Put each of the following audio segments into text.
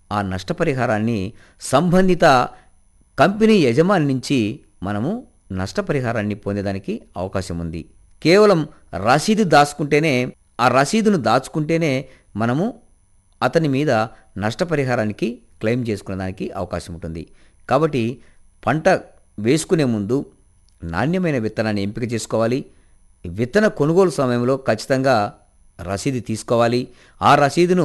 ఆ నష్టపరిహారాన్ని సంబంధిత కంపెనీ యజమాని నుంచి మనము నష్టపరిహారాన్ని పొందేదానికి అవకాశం ఉంది కేవలం రసీదు దాచుకుంటేనే ఆ రసీదును దాచుకుంటేనే మనము అతని మీద నష్టపరిహారానికి క్లెయిమ్ చేసుకునేదానికి అవకాశం ఉంటుంది కాబట్టి పంట వేసుకునే ముందు నాణ్యమైన విత్తనాన్ని ఎంపిక చేసుకోవాలి విత్తన కొనుగోలు సమయంలో ఖచ్చితంగా రసీదు తీసుకోవాలి ఆ రసీదును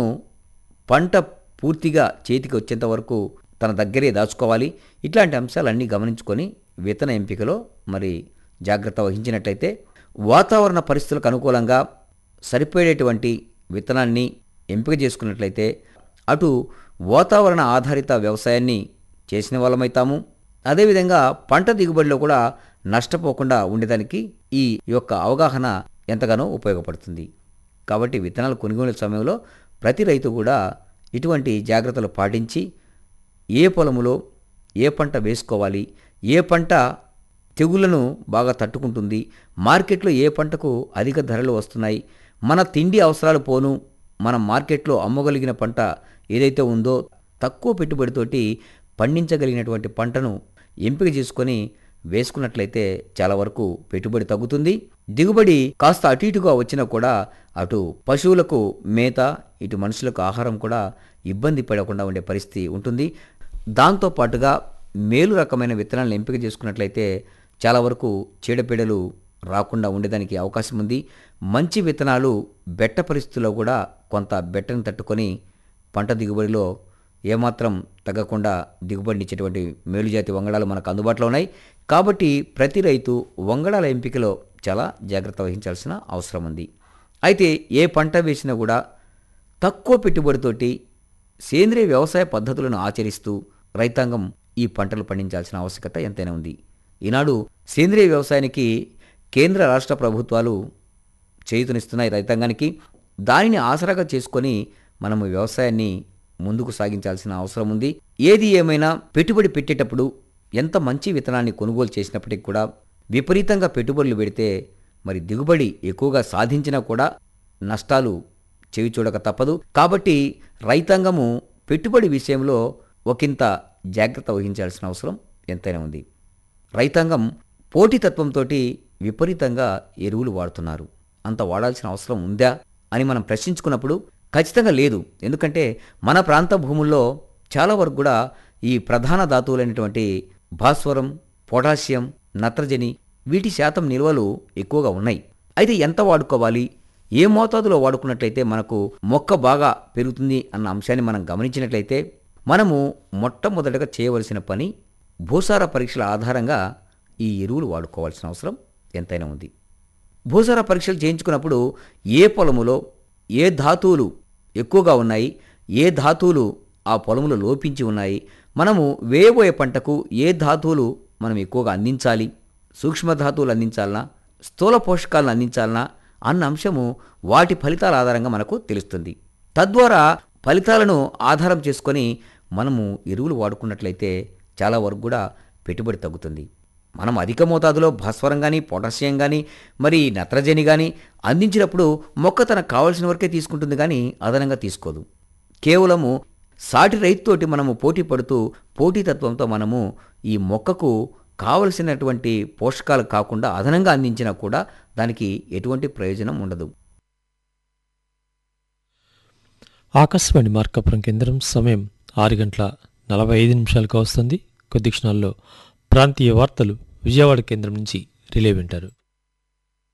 పంట పూర్తిగా చేతికి వచ్చేంత వరకు తన దగ్గరే దాచుకోవాలి ఇట్లాంటి అంశాలన్నీ గమనించుకొని విత్తన ఎంపికలో మరి జాగ్రత్త వహించినట్లయితే వాతావరణ పరిస్థితులకు అనుకూలంగా సరిపోయేటువంటి విత్తనాన్ని ఎంపిక చేసుకున్నట్లయితే అటు వాతావరణ ఆధారిత వ్యవసాయాన్ని చేసిన వాళ్ళమైతాము అదేవిధంగా పంట దిగుబడిలో కూడా నష్టపోకుండా ఉండేదానికి ఈ యొక్క అవగాహన ఎంతగానో ఉపయోగపడుతుంది కాబట్టి విత్తనాలు కొనుగోలు సమయంలో ప్రతి రైతు కూడా ఇటువంటి జాగ్రత్తలు పాటించి ఏ పొలములో ఏ పంట వేసుకోవాలి ఏ పంట తెగుళ్లను బాగా తట్టుకుంటుంది మార్కెట్లో ఏ పంటకు అధిక ధరలు వస్తున్నాయి మన తిండి అవసరాలు పోను మనం మార్కెట్లో అమ్మగలిగిన పంట ఏదైతే ఉందో తక్కువ పెట్టుబడితోటి పండించగలిగినటువంటి పంటను ఎంపిక చేసుకొని వేసుకున్నట్లయితే చాలా వరకు పెట్టుబడి తగ్గుతుంది దిగుబడి కాస్త అటు ఇటుగా వచ్చినా కూడా అటు పశువులకు మేత ఇటు మనుషులకు ఆహారం కూడా ఇబ్బంది పడకుండా ఉండే పరిస్థితి ఉంటుంది దాంతో పాటుగా మేలు రకమైన విత్తనాలను ఎంపిక చేసుకున్నట్లయితే చాలా వరకు చీడపీడలు రాకుండా ఉండేదానికి అవకాశం ఉంది మంచి విత్తనాలు బెట్ట పరిస్థితుల్లో కూడా కొంత బెట్టను తట్టుకొని పంట దిగుబడిలో ఏమాత్రం తగ్గకుండా దిగుబడినిచ్చేటువంటి మేలుజాతి వంగడాలు మనకు అందుబాటులో ఉన్నాయి కాబట్టి ప్రతి రైతు వంగడాల ఎంపికలో చాలా జాగ్రత్త వహించాల్సిన అవసరం ఉంది అయితే ఏ పంట వేసినా కూడా తక్కువ పెట్టుబడితోటి సేంద్రియ వ్యవసాయ పద్ధతులను ఆచరిస్తూ రైతాంగం ఈ పంటలు పండించాల్సిన ఆవశ్యకత ఎంతైనా ఉంది ఈనాడు సేంద్రియ వ్యవసాయానికి కేంద్ర రాష్ట్ర ప్రభుత్వాలు చేయుతనిస్తున్నాయి రైతాంగానికి దానిని ఆసరాగా చేసుకొని మనము వ్యవసాయాన్ని ముందుకు సాగించాల్సిన అవసరం ఉంది ఏది ఏమైనా పెట్టుబడి పెట్టేటప్పుడు ఎంత మంచి విత్తనాన్ని కొనుగోలు చేసినప్పటికీ కూడా విపరీతంగా పెట్టుబడులు పెడితే మరి దిగుబడి ఎక్కువగా సాధించినా కూడా నష్టాలు చెవి చూడక తప్పదు కాబట్టి రైతాంగము పెట్టుబడి విషయంలో ఒకంత జాగ్రత్త వహించాల్సిన అవసరం ఎంతైనా ఉంది రైతాంగం పోటీతత్వంతో విపరీతంగా ఎరువులు వాడుతున్నారు అంత వాడాల్సిన అవసరం ఉందా అని మనం ప్రశ్నించుకున్నప్పుడు ఖచ్చితంగా లేదు ఎందుకంటే మన ప్రాంత భూముల్లో చాలా వరకు కూడా ఈ ప్రధాన ధాతువులైనటువంటి భాస్వరం పొటాషియం నత్రజని వీటి శాతం నిల్వలు ఎక్కువగా ఉన్నాయి అయితే ఎంత వాడుకోవాలి ఏ మోతాదులో వాడుకున్నట్లయితే మనకు మొక్క బాగా పెరుగుతుంది అన్న అంశాన్ని మనం గమనించినట్లయితే మనము మొట్టమొదటగా చేయవలసిన పని భూసార పరీక్షల ఆధారంగా ఈ ఎరువులు వాడుకోవాల్సిన అవసరం ఎంతైనా ఉంది భూసార పరీక్షలు చేయించుకున్నప్పుడు ఏ పొలములో ఏ ధాతువులు ఎక్కువగా ఉన్నాయి ఏ ధాతువులు ఆ పొలములో లోపించి ఉన్నాయి మనము వేయబోయే పంటకు ఏ ధాతువులు మనం ఎక్కువగా అందించాలి సూక్ష్మ ధాతువులు అందించాలనా స్థూల పోషకాలను అందించాలనా అన్న అంశము వాటి ఫలితాల ఆధారంగా మనకు తెలుస్తుంది తద్వారా ఫలితాలను ఆధారం చేసుకొని మనము ఎరువులు వాడుకున్నట్లయితే చాలా వరకు కూడా పెట్టుబడి తగ్గుతుంది మనం అధిక మోతాదులో భాస్వరం కానీ పొటాషియం కానీ మరి నత్రజని కానీ అందించినప్పుడు మొక్క తనకు కావాల్సిన వరకే తీసుకుంటుంది కానీ అదనంగా తీసుకోదు కేవలము సాటి రైతుతోటి మనము పోటీ పడుతూ పోటీతత్వంతో మనము ఈ మొక్కకు కావలసినటువంటి పోషకాలు కాకుండా అదనంగా అందించినా కూడా దానికి ఎటువంటి ప్రయోజనం ఉండదు ఆకాశవాణి మార్కాపురం కేంద్రం సమయం ఆరు గంటల నలభై ఐదు నిమిషాలకు వస్తుంది కొద్ది క్షణాల్లో ప్రాంతీయ వార్తలు విజయవాడ కేంద్రం నుంచి రిలే వింటారు